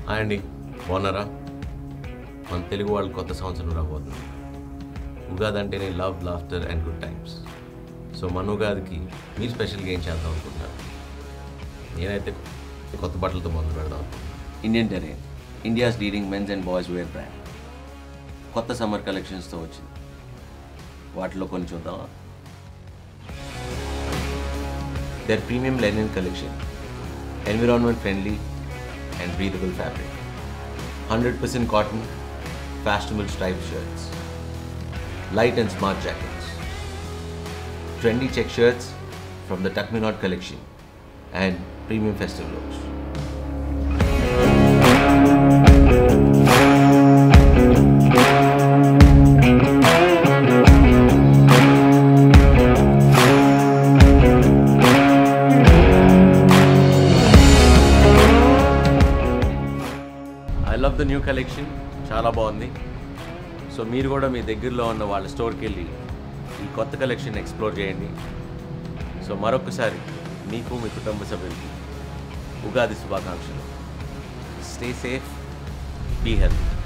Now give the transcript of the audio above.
Hi అండి బాగున్నారా మన తెలుగు వాళ్ళు కొత్త సంవత్సరం రాబోతుంది ఉగాది అంటేనే love laughter and good times so మన ఉగాదికి మీరు స్పెషల్గా ఏం చేద్దాం అనుకుంటున్నారు నేనైతే కొత్త బట్టలతో మొదలు పెడదాం Indian terrain India's leading men's and boys wear brand కొత్త సమ్మర్ కలెక్షన్స్తో వచ్చింది వాటిలో కొన్ని చూద్దామా their premium linen collection, environment friendly and breathable fabric, 100% cotton, fashionable striped shirts, light and smart jackets, trendy check shirts from the Takminot collection, and premium festive looks. I love the new collection చాలా బాగుంది so మీరు కూడా మీ దగ్గరలో ఉన్న వాళ్ళ స్టోర్కి వెళ్ళి ఈ కొత్త కలెక్షన్ ఎక్స్ప్లోర్ చేయండి సో మరొకసారి మీకు మీ కుటుంబ సభ్యులకి ఉగాది శుభాకాంక్షలు స్టే సేఫ్ బీ హెల్త్